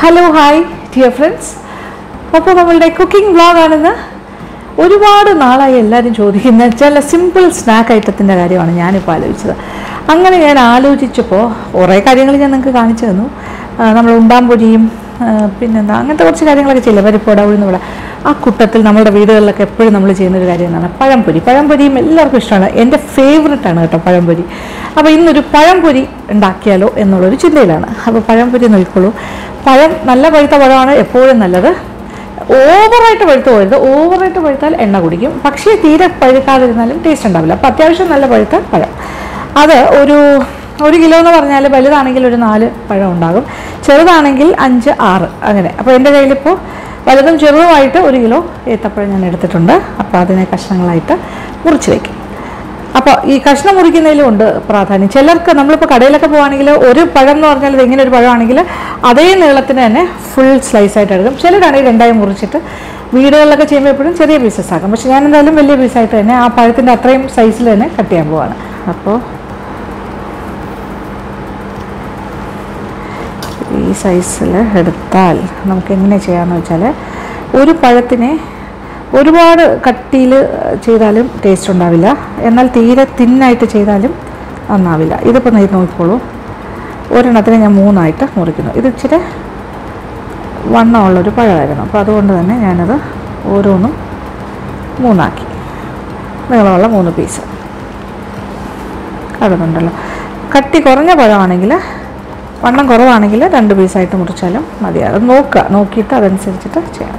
Hello hi dear friends അപ്പോൾ നമ്മളുടെ cooking വ്ളോഗാണെന്ന് ഒരുപാട് നാളായി എല്ലാവരും ചോദിക്കുന്ന ചില സിമ്പിൾ സ്നാക്ക് ഐറ്റത്തിൻ്റെ കാര്യമാണ് ഞാനിപ്പോൾ ആലോചിച്ചത് അങ്ങനെ ഞാൻ ആലോചിച്ചപ്പോൾ കുറേ കാര്യങ്ങൾ ഞാൻ നിങ്ങൾക്ക് കാണിച്ചു തന്നു ആ, നമ്മൾ ഉണ്ടാമ്പൊരിയും ആ, പിന്നെന്താ അങ്ങനത്തെ കുറച്ച് കാര്യങ്ങളൊക്കെ ചെയ്യില്ല പരിപ്പോട ഉഴുന്നുകൂടെ ആ കൂട്ടത്തിൽ നമ്മുടെ വീടുകളിലൊക്കെ എപ്പോഴും നമ്മൾ ചെയ്യുന്ന ഒരു കാര്യം എന്നാണ് പഴംപൊരി പഴംപൊരിയും എല്ലാവർക്കും ഇഷ്ടമാണ് എൻ്റെ ഫേവററ്റ് ആണ് കേട്ടോ പഴംപൊരി അപ്പോൾ ഇന്നൊരു പഴംപൊരി ഉണ്ടാക്കിയാലോ എന്നുള്ളൊരു ചിന്തയിലാണ് അപ്പോൾ പഴംപൊരി നോക്കിക്കോളൂ പഴം നല്ല പഴുത്ത പഴമാണ് എപ്പോഴും നല്ലത് ഓവറായിട്ട് പഴുത്ത് പോയത് ഓവറായിട്ട് പഴുത്താൽ എണ്ണ കുടിക്കും പക്ഷേ തീരെ പഴുക്കാതിരുന്നാലും ടേസ്റ്റ് ഉണ്ടാവില്ല അപ്പോൾ അത്യാവശ്യം നല്ല പഴുത്ത പഴം അത് ഒരു ഒരു കിലോ എന്ന് പറഞ്ഞാൽ വലുതാണെങ്കിൽ ഒരു നാല് പഴം ഉണ്ടാകും ചെറുതാണെങ്കിൽ അഞ്ച് ആറ് അങ്ങനെ അപ്പോൾ എൻ്റെ കയ്യിലിപ്പോൾ വലുതും ചെറുതുമായിട്ട് ഒരു കിലോ ഏത്തപ്പഴം ഞാൻ എടുത്തിട്ടുണ്ട് അപ്പോൾ അതിനെ കഷ്ണങ്ങളായിട്ട് മുറിച്ച് വയ്ക്കും അപ്പോൾ ഈ കഷ്ണം മുറിക്കുന്നതിലും ഉണ്ട് പ്രാധാന്യം ചിലർക്ക് നമ്മളിപ്പോൾ കടയിലൊക്കെ പോവുകയാണെങ്കിൽ ഒരു പഴം എന്ന് പറഞ്ഞാൽ ഇത് ഇങ്ങനെ ഒരു പഴമാണെങ്കിൽ അതേ നീളത്തിന് തന്നെ ഫുൾ സ്ലൈസ് ആയിട്ട് എടുക്കും ചിലരാണെങ്കിൽ രണ്ടായി മുറിച്ചിട്ട് വീടുകളിലൊക്കെ ചെയ്യുമ്പോൾ എപ്പോഴും ചെറിയ പീസസ് ആക്കും പക്ഷേ ഞാൻ എന്തായാലും വലിയ പീസായിട്ട് തന്നെ ആ പഴത്തിൻ്റെ അത്രയും സൈസിൽ തന്നെ കട്ട് ചെയ്യാൻ പോവാണ് അപ്പോൾ ഈ സൈസിൽ എടുത്താൽ നമുക്ക് എങ്ങനെ ചെയ്യാമെന്ന് വെച്ചാൽ ഒരു പഴത്തിനെ ഒരുപാട് കട്ടിയിൽ ചെയ്താലും ടേസ്റ്റ് ഉണ്ടാവില്ല എന്നാൽ തീരെ തിന്നായിട്ട് ചെയ്താലും നന്നാവില്ല ഇതിപ്പോൾ നെയ്ത് നോക്കിക്കോളൂ ഒരെണ്ണത്തിന് ഞാൻ മൂന്നായിട്ട് മുറിക്കുന്നു ഇത് ഇച്ചിരി വണ്ണമുള്ളൊരു പഴമായിരുന്നു അപ്പോൾ അതുകൊണ്ട് തന്നെ ഞാനത് ഓരോന്നും മൂന്നാക്കി നീളമുള്ള മൂന്ന് പീസ് കാണുന്നുണ്ടല്ലോ കട്ടി കുറഞ്ഞ പഴമാണെങ്കിൽ വണ്ണം കുറവാണെങ്കിൽ രണ്ട് പീസായിട്ട് മുറിച്ചാലും മതിയാകും നോക്കുക നോക്കിയിട്ട് അതനുസരിച്ചിട്ട് ചെയ്യാം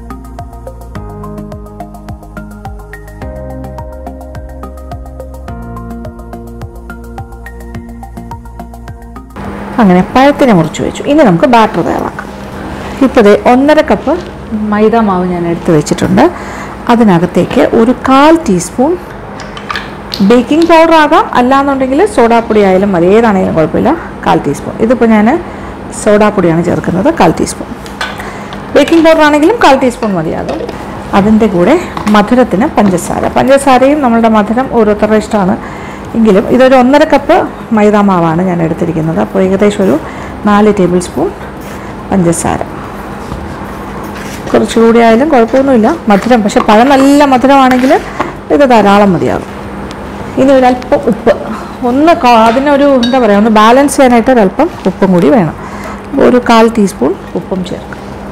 അങ്ങനെ പഴത്തിനെ മുറിച്ച് വെച്ചു ഇനി നമുക്ക് ബാറ്റർ തയ്യാറാക്കാം ഇപ്പോൾ ദേ ഒന്നര കപ്പ് മൈദ മാവ് ഞാൻ എടുത്ത് വെച്ചിട്ടുണ്ട് അതിനകത്തേക്ക് ഒരു കാൽ ടീസ്പൂൺ ബേക്കിംഗ് പൗഡർ ആകാം അല്ലാന്നുണ്ടെങ്കിൽ സോഡാപ്പൊടി ആയാലും മതി ഏതാണെങ്കിലും കുഴപ്പമില്ല കാൽ ടീസ്പൂൺ ഇതിപ്പോൾ ഞാൻ സോഡാപ്പൊടിയാണ് ചേർക്കുന്നത് കാൽ ടീസ്പൂൺ ബേക്കിംഗ് പൗഡർ ആണെങ്കിലും കാൽ ടീസ്പൂൺ മതിയാകും അതിൻ്റെ കൂടെ മധുരത്തിന് പഞ്ചസാര പഞ്ചസാരയും നമ്മളുടെ മധുരം ഓരോരുത്തരുടെ ഇഷ്ടമാണ് എങ്കിലും ഇതൊരു ഒന്നര കപ്പ് മൈദാ മാവാണ് ഞാൻ എടുത്തിരിക്കുന്നത് അപ്പോൾ ഏകദേശം ഒരു നാല് ടേബിൾ സ്പൂൺ പഞ്ചസാര കുറച്ചുകൂടി ആയാലും കുഴപ്പമൊന്നുമില്ല മധുരം പക്ഷെ പഴം നല്ല മധുരമാണെങ്കിൽ ഇത് ധാരാളം മതിയാകും ഇനി ഒരല്പം ഉപ്പ് ഒന്ന് കാ- അതിനൊരു എന്താ പറയുക ഒന്ന് ബാലൻസ് ചെയ്യാനായിട്ട് ഒരല്പം ഉപ്പും കൂടി വേണം ഒരു കാൽ ടീസ്പൂൺ ഉപ്പും ചേർക്കും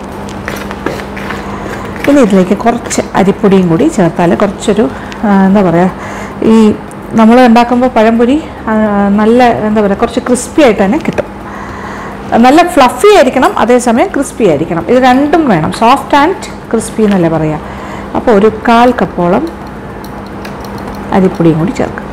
ഇനി ഇതിലേക്ക് കുറച്ച് അരിപ്പൊടിയും കൂടി ചേർത്താൽ കുറച്ചൊരു ആ, എന്താ പറയുക ഈ നമ്മൾ ഉണ്ടാക്കുമ്പോൾ പഴംപൊരി ആ, നല്ല എന്താ പറയുക കുറച്ച് ക്രിസ്പി ആയിട്ട് തന്നെ കിട്ടും നല്ല ഫ്ലഫി ആയിരിക്കണം അതേസമയം ക്രിസ്പി ആയിരിക്കണം ഇത് രണ്ടും വേണം സോഫ്റ്റ് ആൻഡ് ക്രിസ്പി എന്നല്ലേ പറയുക അപ്പോൾ ഒരു കാൽ കപ്പോളം അരിപ്പൊടിയും കൂടി ചേർക്കാം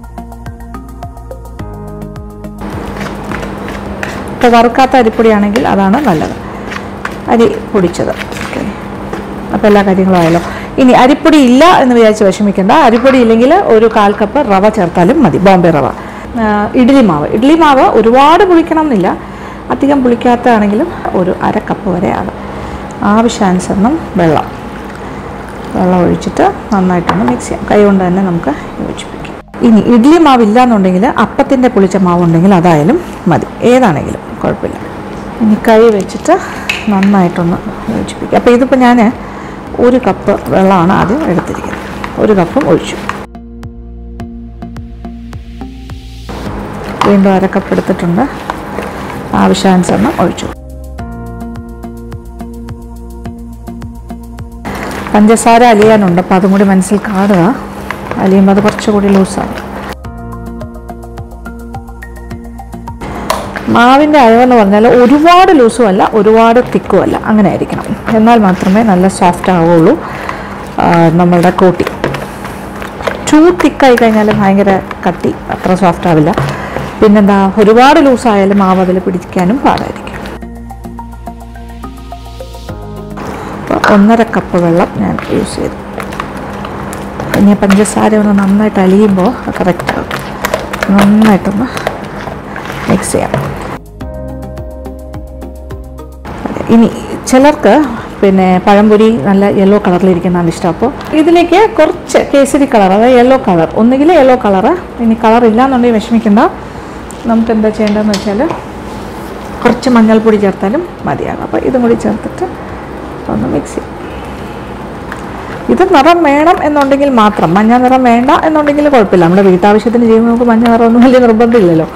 ഇപ്പോൾ വറുക്കാത്ത അരിപ്പൊടിയാണെങ്കിൽ അതാണ് നല്ലത് അരി പൊടിച്ചത് ഓക്കെ അപ്പോൾ എല്ലാ കാര്യങ്ങളും ആയല്ലോ ഇനി അരിപ്പൊടി ഇല്ല എന്ന് വിചാരിച്ച് വിഷമിക്കേണ്ട അരിപ്പൊടി ഇല്ലെങ്കിൽ ഒരു കാൽ കപ്പ് റവ ചേർത്താലും മതി ബോംബെ റവ ആ, ഇഡ്ഡലി മാവ് ഇഡ്ഡലി മാവ് ഒരുപാട് പുളിക്കണം എന്നില്ല അധികം പുളിക്കാത്തതാണെങ്കിലും ഒരു അര കപ്പ് വരെ ആകും ആവശ്യാനുസരണം വെള്ളം വെള്ളം ഒഴിച്ചിട്ട് നന്നായിട്ടൊന്ന് മിക്സ് ചെയ്യാം കൈ കൊണ്ട് തന്നെ നമുക്ക് യോജിപ്പിക്കാം ഇനി ഇഡ്ഡലി മാവ് ഇല്ല എന്നുണ്ടെങ്കിൽ അപ്പത്തിൻ്റെ പുളിച്ച മാവ് ഉണ്ടെങ്കിൽ അതായാലും മതി ഏതാണെങ്കിലും കുഴപ്പമില്ല ഇനി കൈ വെച്ചിട്ട് നന്നായിട്ടൊന്ന് യോജിപ്പിക്കുക അപ്പോൾ ഇതിപ്പോൾ ഞാൻ ഒരു കപ്പ് വെള്ളമാണ് ആദ്യം എടുത്തിരിക്കുന്നത് ഒരു കപ്പും ഒഴിച്ചു വീണ്ടും അര കപ്പ് എടുത്തിട്ടുണ്ട് ആവശ്യാനുസരണം ഒഴിച്ചു പഞ്ചസാര അലിയാനുണ്ട് അപ്പോൾ അതും കൂടി മനസ്സിൽ കാണുക അലിയുമ്പോൾ അത് കുറച്ചുകൂടി ലൂസാകും മാവിൻ്റെ അയവെന്ന് പറഞ്ഞാൽ ഒരുപാട് ലൂസും അല്ല ഒരുപാട് തിക്കും അല്ല അങ്ങനെ ആയിരിക്കണം എന്നാൽ മാത്രമേ നല്ല സോഫ്റ്റ് ആവുള്ളൂ ആ, നമ്മളുടെ കോട്ടി ടൂ തിക്കായി കഴിഞ്ഞാൽ ഭയങ്കര കട്ടി അത്ര സോഫ്റ്റ് ആവില്ല പിന്നെന്താ ഒരുപാട് ലൂസായാലും മാവ് അതിൽ പിടിക്കാനും പാടായിരിക്കും അപ്പോൾ ഒന്നര കപ്പ് വെള്ളം ഞാൻ യൂസ് ചെയ്തു ഇനി പഞ്ചസാര ഒന്ന് നന്നായിട്ട് അലിയുമ്പോൾ കറക്റ്റ് ആകും നന്നായിട്ടൊന്ന് മിക്സ് ചെയ്യാം അതെ, ഇനി ചിലർക്ക് പിന്നെ പഴംപൊരി നല്ല യെല്ലോ കളറിലിരിക്കുന്നതാണ് ഇഷ്ടം അപ്പോൾ ഇതിലേക്ക് കുറച്ച് കേസരി കളർ അതായത് യെല്ലോ കളർ ഒന്നുകിൽ യെല്ലോ കളറ് ഇനി കളർ ഇല്ല എന്നുണ്ടെങ്കിൽ വിഷമിക്കണ്ട നമുക്ക് എന്താ ചെയ്യേണ്ടതെന്ന് വെച്ചാൽ കുറച്ച് മഞ്ഞൾപ്പൊടി ചേർത്താലും മതിയാകും അപ്പോൾ ഇതും കൂടി ചേർത്തിട്ട് ഒന്ന് മിക്സ് ചെയ്യും ഇത് നിറം വേണം എന്നുണ്ടെങ്കിൽ മാത്രം മഞ്ഞ നിറം വേണ്ട എന്നുണ്ടെങ്കിൽ കുഴപ്പമില്ല നമ്മുടെ വീട്ടാവശ്യത്തിന് ചെയ്യുമ്പോൾ നമുക്ക് മഞ്ഞ നിറമൊന്നും വലിയ നിർബന്ധമില്ലല്ലോ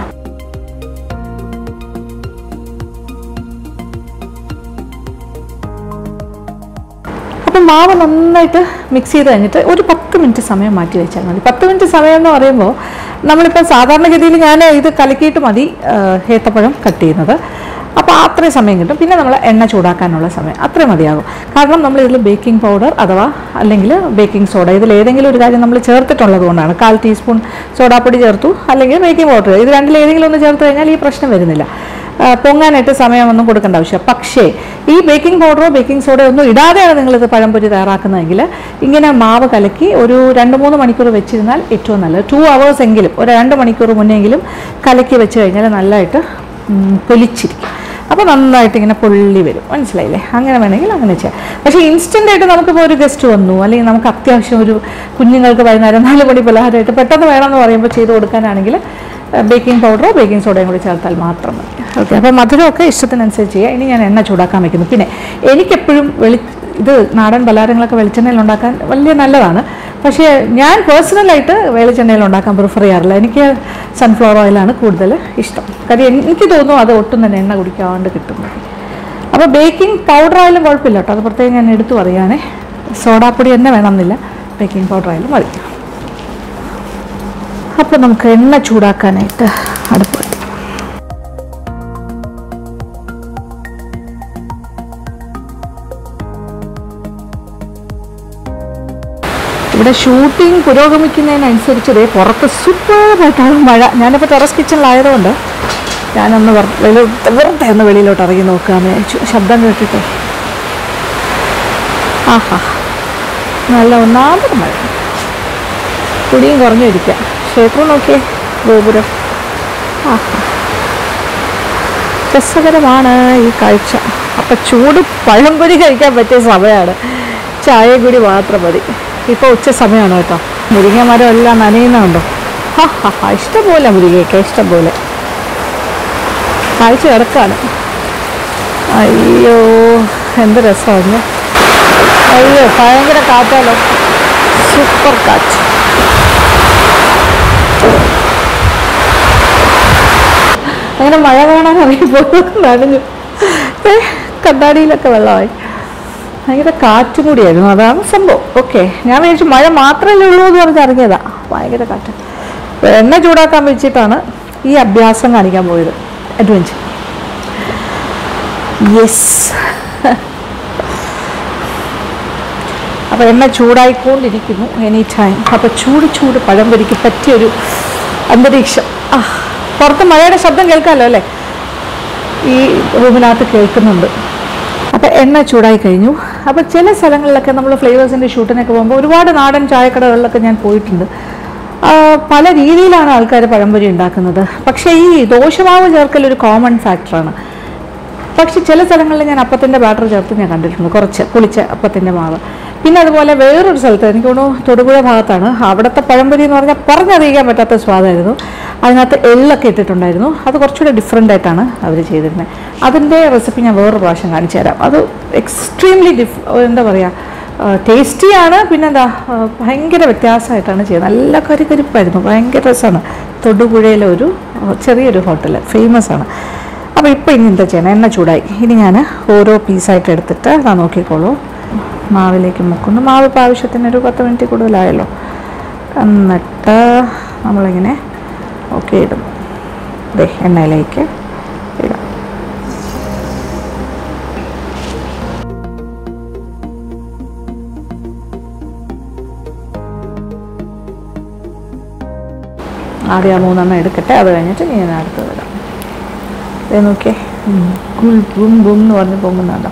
അപ്പം മാവ് നന്നായിട്ട് മിക്സ് ചെയ്ത് കഴിഞ്ഞിട്ട് ഒരു പത്ത് മിനിറ്റ് സമയം മാറ്റി വെച്ചാൽ മതി പത്ത് മിനിറ്റ് സമയം എന്ന് പറയുമ്പോൾ നമ്മളിപ്പോൾ സാധാരണഗതിയിൽ ഞാൻ ഇത് കലക്കിയിട്ട് മതി ആ, ഏത്തപ്പഴം കട്ട് ചെയ്യുന്നത് അപ്പോൾ അത്രയും സമയം കിട്ടും പിന്നെ നമ്മൾ എണ്ണ ചൂടാക്കാനുള്ള സമയം അത്രയും മതിയാകും കാരണം നമ്മൾ ഇതിൽ ബേക്കിംഗ് പൗഡർ അഥവാ അല്ലെങ്കിൽ ബേക്കിംഗ് സോഡ ഇതിൽ ഏതെങ്കിലും ഒരു കാര്യം നമ്മൾ ചേർത്തിട്ടുള്ളത് കൊണ്ടാണ് കാൽ ടീസ്പൂൺ സോഡാപ്പൊടി ചേർത്തു അല്ലെങ്കിൽ ബേക്കിംഗ് പൗഡർ ഇത് രണ്ടിൽ ഏതെങ്കിലും ഒന്ന് ചേർത്ത് കഴിഞ്ഞാൽ ഈ പ്രശ്നം വരുന്നില്ല ആ, പൊങ്ങാനായിട്ട് സമയമൊന്നും കൊടുക്കേണ്ട ആവശ്യം പക്ഷേ ഈ ബേക്കിംഗ് പൗഡറോ ബേക്കിംഗ് സോഡയോ ഒന്നും ഇടാതെയാണ് നിങ്ങളിത് പഴംപൊരി തയ്യാറാക്കുന്നതെങ്കിൽ ഇങ്ങനെ മാവ് കലക്കി ഒരു രണ്ട് മൂന്ന് മണിക്കൂർ വെച്ചിരുന്നാൽ ഏറ്റവും നല്ലത് ടു അവേഴ്സ് എങ്കിലും ഒരു രണ്ട് മണിക്കൂർ മുന്നെങ്കിലും കലക്കി വെച്ച് കഴിഞ്ഞാൽ നല്ലതായിട്ട് ഉം, പൊലിച്ചിരിക്കും അപ്പോൾ നന്നായിട്ട് ഇങ്ങനെ പൊള്ളി വരും മനസ്സിലായില്ലേ അങ്ങനെ വേണമെങ്കിൽ അങ്ങനെ ചെയ്യാം പക്ഷേ ഇൻസ്റ്റൻ്റ് ആയിട്ട് നമുക്കിപ്പോൾ ഒരു ഗസ്റ്റ് വന്നു അല്ലെങ്കിൽ നമുക്ക് അത്യാവശ്യം ഒരു കുഞ്ഞുങ്ങൾക്ക് വൈകുന്നേരം നാല് മണി പലഹാരമായിട്ട് പെട്ടെന്ന് വേണമെന്ന് പറയുമ്പോൾ ചെയ്ത് കൊടുക്കാനാണെങ്കിൽ ബേക്കിംഗ് പൗഡറോ ബേക്കിംഗ് സോഡയും കൂടി ചേർത്താൽ മാത്രം മതി ഓക്കെ അപ്പോൾ മധുരമൊക്കെ ഇഷ്ടത്തിനനുസരിച്ച് ചെയ്യുക ഇനി ഞാൻ എണ്ണ ചൂടാക്കാൻ വെക്കുന്നു പിന്നെ എനിക്കെപ്പോഴും വെളി ഇത് നാടൻ പലഹാരങ്ങളൊക്കെ വെളിച്ചെണ്ണയിൽ ഉണ്ടാക്കാൻ വലിയ നല്ലതാണ് പക്ഷേ ഞാൻ പേഴ്സണലായിട്ട് വെളിച്ചെണ്ണയിൽ ഉണ്ടാക്കാൻ പ്രിഫർ ചെയ്യാറില്ല എനിക്ക് സൺഫ്ലവർ ഓയിലാണ് കൂടുതൽ ഇഷ്ടം കാര്യം എനിക്ക് തോന്നുന്നു അത് ഒട്ടും തന്നെ എണ്ണ കുടിക്കാണ്ട് കിട്ടുന്നത് അപ്പോൾ ബേക്കിംഗ് പൗഡർ ആയാലും കുഴപ്പമില്ല കേട്ടോ അത് പ്രത്യേകം ഞാൻ എടുത്തു പറയുകയാണേ സോഡാപ്പൊടി തന്നെ വേണമെന്നില്ല ബേക്കിംഗ് പൗഡർ ആയാലും മതി അപ്പോൾ നമുക്ക് എണ്ണ ചൂടാക്കാനായിട്ട് അടുപ്പ് വെക്കാം. ഇവിടെ ഷൂട്ടിംഗ് പുരോഗമിക്കുന്നതിനനുസരിച്ച് ദേ പുറത്ത് സൂപ്പറായിട്ടാണ് മഴ ഞാനിപ്പോൾ ടെറസ് കിച്ചണിലായതുകൊണ്ട് ഞാനൊന്ന് വെറു- വെളി- വെറുതെ ഒന്ന് വെളിയിലോട്ട് ഇറങ്ങി നോക്കാമെന്ന് വിചാരിച്ചു ശബ്ദം കേട്ടിട്ട് ആഹാ നല്ല ഒന്നാമത് മഴ കുടിയും കുറഞ്ഞു ഇരിക്കുക ക്ഷേത്രം നോക്കിയേ ഗോപുരം ആഹാ രസകരമാണ് ഈ കാഴ്ച അപ്പം ചൂട് പഴംപൊരി കഴിക്കാൻ പറ്റിയ സമയമാണ് ചായ കൂടി മാത്രം മതി ഇപ്പോൾ ഉച്ച സമയമാണ് കേട്ടോ മുരിങ്ങ മരം എല്ലാം നനയുന്നുണ്ടോ ഹാ ഹാ ഹാ ഇഷ്ടംപോലെ മുരിങ്ങയൊക്കെ ഇഷ്ടംപോലെ കാഴ്ച കിടക്കാണ് അയ്യോ എന്ത് രസമാണ് അയ്യോ ഭയങ്കര കാറ്റാലോ സൂപ്പർ കാറ്റ് അങ്ങനെ മഴ കാണാൻ ഇറങ്ങിയപ്പോൾ നനഞ്ഞു ഏ, കണ്ണാടിയിലൊക്കെ വെള്ളമായി ഭയങ്കര കാറ്റും കൂടിയായിരുന്നു അതാണ് സംഭവം ഓക്കെ ഞാൻ വിചാരിച്ചു മഴ മാത്രമല്ലേ ഉള്ളൂ എന്ന് പറഞ്ഞ് ഇറങ്ങിയതാ ഭയങ്കര കാറ്റ് അപ്പോൾ എണ്ണ ചൂടാക്കാൻ വെച്ചിട്ടാണ് ഈ അഭ്യാസം കാണിക്കാൻ പോയത് അഡ്വഞ്ചർ യെസ് അപ്പോൾ എണ്ണ ചൂടായിക്കൊണ്ടിരിക്കുന്നു എനി ടൈം അപ്പോൾ ചൂട് ചൂട് പഴംപൊരിക്ക് പറ്റിയൊരു അന്തരീക്ഷം ആ പുറത്ത് മഴയുടെ ശബ്ദം കേൾക്കാമല്ലോ അല്ലേ ഈ റൂമിനകത്ത് കേൾക്കുന്നുണ്ട് അപ്പോൾ എണ്ണ ചൂടായി കഴിഞ്ഞു അപ്പോൾ ചില സ്ഥലങ്ങളിലൊക്കെ നമ്മൾ ഫ്ലേവേഴ്സിൻ്റെ ഷൂട്ടിനൊക്കെ പോകുമ്പോൾ ഒരുപാട് നാടൻ ചായക്കടകളിലൊക്കെ ഞാൻ പോയിട്ടുണ്ട് ആ, പല രീതിയിലാണ് ആൾക്കാർ പഴംപൊരി ഉണ്ടാക്കുന്നത് പക്ഷേ ഈ ദോശമാവ് ചേർക്കൽ ഒരു കോമൺ ഫാക്ടറാണ് പക്ഷെ ചില സ്ഥലങ്ങളിൽ ഞാൻ അപ്പത്തിൻ്റെ ബാറ്റർ ചേർത്ത് ഞാൻ കണ്ടിട്ടുണ്ട് കുറച്ച് പുളിച്ച അപ്പത്തിൻ്റെ മാവ് പിന്നെ അതുപോലെ വേറൊരു സ്ഥലത്ത് എനിക്ക് തോന്നുന്നു തൊടുപുഴ ഭാഗത്താണ് അവിടുത്തെ പഴംപൊരി എന്ന് പറഞ്ഞാൽ പറഞ്ഞറിയിക്കാൻ പറ്റാത്ത സ്വാദായിരുന്നു അതിനകത്ത് എള്ളൊക്കെ ഇട്ടിട്ടുണ്ടായിരുന്നു അത് കുറച്ചുകൂടെ ഡിഫറെൻ്റ് ആയിട്ടാണ് അവർ ചെയ്തിരുന്നത് അതിൻ്റെ റെസിപ്പി ഞാൻ വേറൊരു പ്രാവശ്യം കാണിച്ചു തരാം അത് എക്സ്ട്രീംലി ഡിഫ് എന്താ പറയുക ടേസ്റ്റിയാണ് പിന്നെ എന്താ ആ, ഭയങ്കര വ്യത്യാസമായിട്ടാണ് ചെയ്യുന്നത് നല്ല കരികരിപ്പായിരുന്നു ഭയങ്കര രസമാണ് തൊടുപുഴയിലെ ഒരു ആ, ചെറിയൊരു ഹോട്ടൽ ഫേമസ് ആണ് അപ്പോൾ ഇപ്പോൾ ഇനി എന്താ ചെയ്യണം എണ്ണ ചൂടായി ഇനി ഞാൻ ഓരോ പീസായിട്ട് എടുത്തിട്ട് ഞാൻ നോക്കിക്കോളൂ മാവിലേക്ക് മുക്കുന്നു മാവ് ഇപ്പോൾ ആവശ്യത്തിന് ഒരു പത്ത് മിനിറ്റ് കൂടുതലായല്ലോ എന്നിട്ട് നമ്മളിങ്ങനെ ഓക്കെ ഇടും ദേ എണ്ണയിലേക്ക് ഇടാം ആദ്യം ആ മൂന്നെണ്ണം എടുക്കട്ടെ അത് കഴിഞ്ഞിട്ട് ഞാൻ അടുത്തത് ഇടാം ദേ നോക്കിയേ ഉം. കുൽ ബും ബും എന്ന് പറഞ്ഞ് പൊങ്ങുന്നുണ്ടോ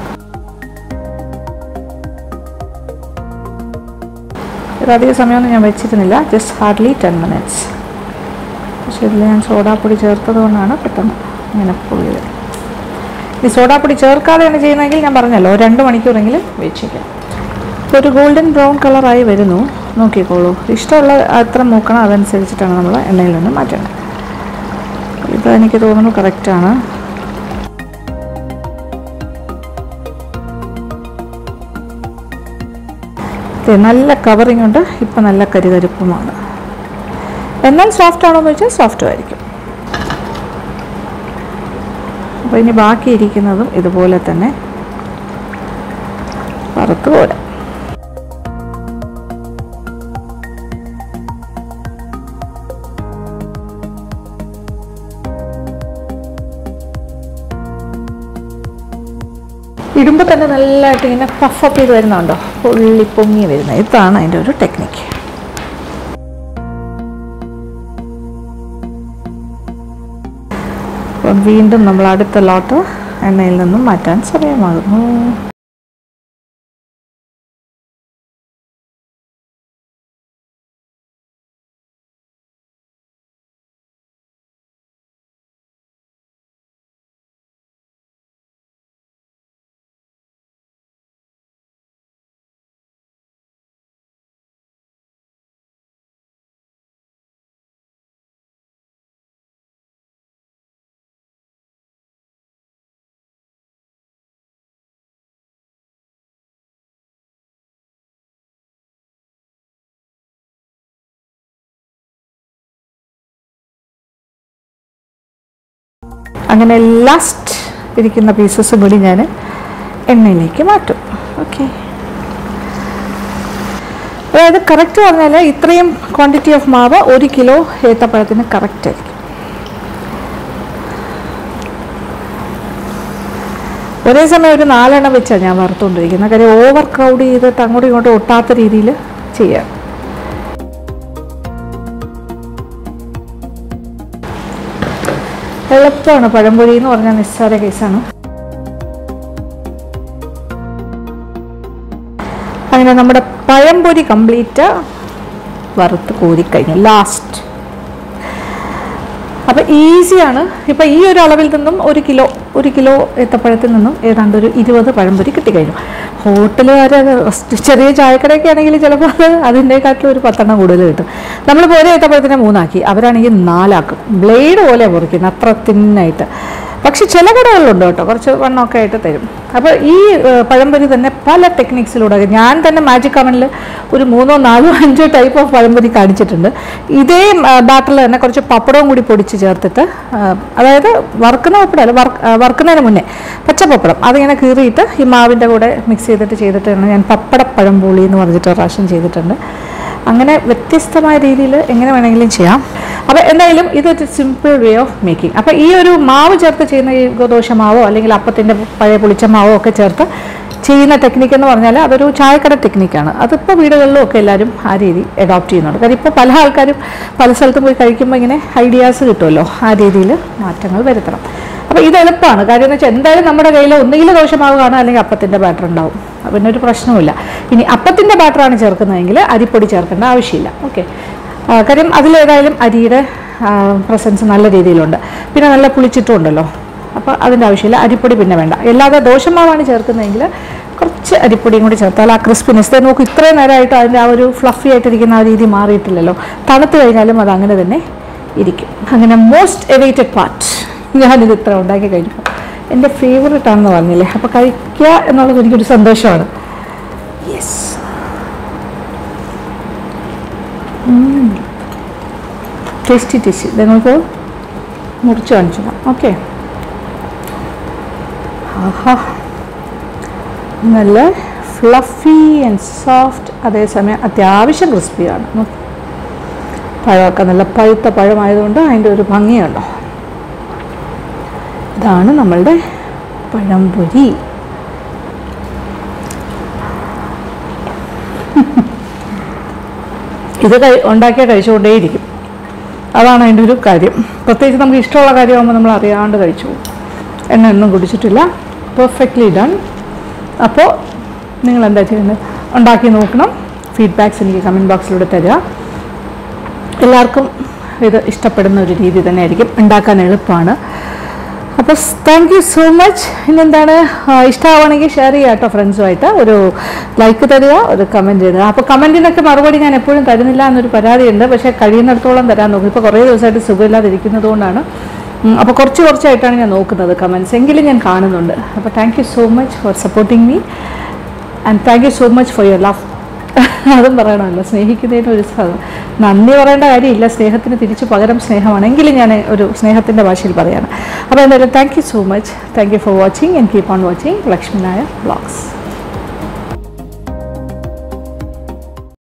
ഇത് അധിക സമയമൊന്നും ഞാൻ വെച്ചിരുന്നില്ല ജസ്റ്റ് ഹാർഡ്ലി ടെൻ മിനിറ്റ്സ് പക്ഷെ ഇതിൽ ഞാൻ സോഡാപ്പൊടി ചേർത്തത് കൊണ്ടാണ് പെട്ടെന്ന് ഇങ്ങനെ പുള്ളി വരും ഈ സോഡാപ്പൊടി ചേർക്കാതെയാണ് ചെയ്യുന്നതെങ്കിൽ ഞാൻ പറഞ്ഞല്ലോ ഒരു രണ്ട് മണിക്കൂറെങ്കിലും വെച്ചേക്കാം ഇപ്പോൾ ഒരു ഗോൾഡൻ ബ്രൗൺ കളറായി വരുന്നു നോക്കിക്കോളൂ ഇഷ്ടമുള്ള അത്ര മൂക്കണം അതനുസരിച്ചിട്ടാണ് നമ്മൾ എണ്ണയിൽ നിന്ന് മാറ്റേണ്ടത് ഇത് എനിക്ക് തോന്നുന്നു കറക്റ്റാണ് ദേ നല്ല കവറിങ് ഉണ്ട് ഇപ്പം നല്ല കരികരിപ്പുമാണ് എന്നാൽ സോഫ്റ്റ് ആണോ എന്ന് വെച്ചാൽ സോഫ്റ്റും ആയിരിക്കും അപ്പോൾ ഇനി ബാക്കിയിരിക്കുന്നതും ഇതുപോലെ തന്നെ വറുത്ത് പോരാം ഇടുമ്പോൾ തന്നെ നല്ലതായിട്ട് ഇങ്ങനെ പഫപ്പ് ചെയ്ത് വരുന്നുണ്ടോ പൊള്ളി പൊങ്ങി വരുന്നത് ഇതാണ് അതിൻ്റെ ഒരു ടെക്നിക്ക് അപ്പം വീണ്ടും നമ്മൾ അടുത്ത ലോട്ട് എണ്ണയിൽ നിന്നും മാറ്റാൻ സമയമാകുന്നു അങ്ങനെ ലാസ്റ്റ് ഇരിക്കുന്ന പീസസും കൂടി ഞാൻ എണ്ണയിലേക്ക് മാറ്റും ഓക്കെ അതായത് കറക്റ്റ് പറഞ്ഞാൽ ഇത്രയും ക്വാണ്ടിറ്റി ഓഫ് മാവ് ഒരു കിലോ ഏത്തപ്പഴത്തിന് കറക്റ്റ് ആയിരിക്കും ഒരേ സമയം ഒരു നാലെണ്ണം വെച്ചാണ് ഞാൻ വറുത്തുകൊണ്ടിരിക്കുന്നത് കാര്യം ഓവർ ക്രൗഡ് ചെയ്തിട്ട് അങ്ങോട്ടും ഇങ്ങോട്ടും ഒട്ടാത്ത രീതിയിൽ ചെയ്യാം എളുപ്പമാണ് പഴംപൊരി എന്ന് പറഞ്ഞാൽ നിസ്സാര കേസാണ് അങ്ങനെ നമ്മുടെ പഴംപൊരി കംപ്ലീറ്റ് വറുത്ത് കോരിക്കഴിഞ്ഞു ലാസ്റ്റ് അപ്പം ഈസിയാണ് ഇപ്പം ഈ ഒരു അളവിൽ നിന്നും ഒരു കിലോ ഒരു കിലോ ഏത്തപ്പഴത്തിൽ നിന്നും ഏതാണ്ട് ഒരു ഇരുപത് പഴംപൊരി കിട്ടിക്കഴിഞ്ഞു ഹോട്ടലുകാർ ചെറിയ ചായക്കടയൊക്കെ ആണെങ്കിൽ ചിലപ്പോൾ അത് അതിൻ്റെക്കാട്ടിലും ഒരു പത്തെണ്ണം കൂടുതൽ കിട്ടും നമ്മൾ ഒരേ ഏത്തപ്പഴത്തിനെ മൂന്നാക്കി അവരാണെങ്കിൽ നാലാക്കും ബ്ലേഡ് പോലെ മുറിക്കുന്നത് അത്ര തിന്നായിട്ട് പക്ഷെ ചില കടകളിലുണ്ട് കേട്ടോ കുറച്ച് വണ്ണമൊക്കെ ആയിട്ട് തരും അപ്പോൾ ഈ ഏഹ്, പഴംപൊരി തന്നെ പല ടെക്നിക്സിലൂടെ ഞാൻ തന്നെ മാജിക് കവനിൽ ഒരു മൂന്നോ നാലോ അഞ്ചോ ടൈപ്പ് ഓഫ് പഴംപൊരി കാണിച്ചിട്ടുണ്ട് ഇതേ ബാറ്ററിൽ തന്നെ കുറച്ച് പപ്പടവും കൂടി പൊടിച്ച് ചേർത്തിട്ട് ആ, അതായത് വറുക്കുന്ന പപ്പടമല്ല വറ- ആ, വറുക്കുന്നതിന് മുന്നേ പച്ച പപ്പടം അതിങ്ങനെ കീറിയിട്ട് ഈ മാവിൻ്റെ കൂടെ മിക്സ് ചെയ്തിട്ട് ചെയ്തിട്ടാണ് ഞാൻ പപ്പട പഴംപൊളി എന്ന് പറഞ്ഞിട്ട് ഒരു പ്രാവശ്യം ചെയ്തിട്ടുണ്ട് അങ്ങനെ വ്യത്യസ്തമായ രീതിയിൽ എങ്ങനെ വേണമെങ്കിലും ചെയ്യാം അപ്പോൾ എന്തായാലും ഇതൊരു സിമ്പിൾ വേ ഓഫ് മേക്കിംഗ് അപ്പോൾ ഈ ഒരു മാവ് ചേർത്ത് ചെയ്യുന്ന ഈ ദോശ മാവോ അല്ലെങ്കിൽ അപ്പത്തിൻ്റെ പഴയ പുളിച്ച മാവോ ഒക്കെ ചേർത്ത് ചെയ്യുന്ന ടെക്നിക്ക് എന്ന് പറഞ്ഞാൽ അതൊരു ചായക്കട ടെക്നിക്കാണ് അതിപ്പോൾ വീടുകളിലും ഒക്കെ എല്ലാവരും ആ രീതി അഡോപ്റ്റ് ചെയ്യുന്നുണ്ട് കാര്യം ഇപ്പോൾ പല ആൾക്കാരും പല സ്ഥലത്തും പോയി കഴിക്കുമ്പോൾ ഇങ്ങനെ ഐഡിയാസ് കിട്ടുമല്ലോ ആ രീതിയിൽ മാറ്റങ്ങൾ വരുത്തണം അപ്പോൾ ഇത് എളുപ്പമാണ് കാര്യം എന്ന് വെച്ചാൽ എന്തായാലും നമ്മുടെ കയ്യിൽ ഒന്നുകിൽ ദോശമാവ് കാണും അല്ലെങ്കിൽ അപ്പത്തിൻ്റെ ബാറ്റർ ഉണ്ടാവും അപ്പോൾ പിന്നെ ഒരു പ്രശ്നവുമില്ല ഇനി അപ്പത്തിൻ്റെ ബാറ്ററാണ് ചേർക്കുന്നതെങ്കിൽ അരിപ്പൊടി ചേർക്കേണ്ട ആവശ്യമില്ല ഓക്കെ കാര്യം അതിലേതായാലും അരിയുടെ പ്രസൻസ് നല്ല രീതിയിലുണ്ട് പിന്നെ നല്ല പുളിച്ചിട്ടുണ്ടല്ലോ അപ്പോൾ അതിൻ്റെ ആവശ്യമില്ല അരിപ്പൊടി പിന്നെ വേണ്ട അല്ലാതെ ദോശമാവാണ് ചേർക്കുന്നതെങ്കിൽ കുറച്ച് അരിപ്പൊടിയും കൂടി ചേർത്താൽ ആ ക്രിസ്പിനെസ് നോക്കും ഇത്രയും നേരമായിട്ട് അതിൻ്റെ ആ ഒരു ഫ്ലഫി ആയിട്ടിരിക്കുന്ന ആ രീതി മാറിയിട്ടില്ലല്ലോ തണുത്ത് കഴിഞ്ഞാലും അത് അങ്ങനെ തന്നെ ഇരിക്കും അങ്ങനെ മോസ്റ്റ് എവൈറ്റഡ് പാർട്ട് ഞാനിത് ഇത്ര ഉണ്ടാക്കി കഴിഞ്ഞപ്പോൾ എൻ്റെ ഫേവററ്റ് ആണെന്ന് പറഞ്ഞില്ലേ അപ്പോൾ കഴിക്കുക എന്നുള്ളത് എനിക്കൊരു സന്തോഷമാണ് യെസ് ടേസ്റ്റി ടേസ്റ്റി നിങ്ങൾക്ക് മുറിച്ച് കാണിച്ചു ഓക്കെ ആഹാ നല്ല ഫ്ലഫി ആൻഡ് സോഫ്റ്റ് അതേസമയം അത്യാവശ്യം ക്രിസ്പിയാണ് നോക്ക്. പഴമൊക്കെ നല്ല പഴുത്ത പഴമായതുകൊണ്ട് അതിൻ്റെ ഒരു ഭംഗിയുണ്ടോ ഇതാണ് നമ്മളുടെ പഴംപൊരി ഇത് കഴി ഉണ്ടാക്കിയാൽ കഴിച്ചുകൊണ്ടേയിരിക്കും അതാണ് അതിൻ്റെ ഒരു കാര്യം പ്രത്യേകിച്ച് നമുക്ക് ഇഷ്ടമുള്ള കാര്യമാകുമ്പോൾ നമ്മൾ അറിയാണ്ട് കഴിച്ചു പോകും എണ്ണ ഒന്നും കുടിച്ചിട്ടില്ല പെർഫെക്റ്റ്ലി ഡൺ അപ്പോൾ നിങ്ങൾ എന്താ ചെയ്യുന്നത് ഉണ്ടാക്കി നോക്കണം ഫീഡ്ബാക്ക്സ് എനിക്ക് കമൻറ്റ് ബോക്സിലൂടെ തരിക എല്ലാവർക്കും ഇത് ഇഷ്ടപ്പെടുന്ന ഒരു രീതി തന്നെയായിരിക്കും ഉണ്ടാക്കാൻ എളുപ്പമാണ് അപ്പോൾ താങ്ക് യു സോ മച്ച് ഇന്നെന്താണ് ആ, ഇഷ്ടമാവുകയാണെങ്കിൽ ഷെയർ ചെയ്യുക കേട്ടോ ഫ്രണ്ട്സുമായിട്ട് ഒരു ലൈക്ക് തരിക ഒരു കമൻറ്റ് ഇടുക അപ്പോൾ കമൻറ്റിനൊക്കെ മറുപടി ഞാൻ എപ്പോഴും തരുന്നില്ല എന്നൊരു പരാതിയുണ്ട് പക്ഷേ കഴിയുന്നിടത്തോളം തരാൻ നോക്കും ഇപ്പോൾ കുറേ ദിവസമായിട്ട് സുഖമില്ലാതിരിക്കുന്നത് കൊണ്ടാണ് അപ്പോൾ കുറച്ച് കുറച്ചായിട്ടാണ് ഞാൻ നോക്കുന്നത് കമൻറ്റ്സ് എങ്കിലും ഞാൻ കാണുന്നുണ്ട് അപ്പോൾ thank you so much for supporting me and thank you so much for your love അതും പറയണമല്ലോ സ്നേഹിക്കുന്നതിന് ഒരു സ- നന്ദി പറയേണ്ട കാര്യമില്ല സ്നേഹത്തിന് തിരിച്ച് പകരം സ്നേഹമാണെങ്കിലും ഞാൻ ഒരു സ്നേഹത്തിൻ്റെ ഭാഷയിൽ പറയാണ് അപ്പോൾ എന്തായാലും thank you so much thank you for watching and keep on watching Lakshmi Nair blogs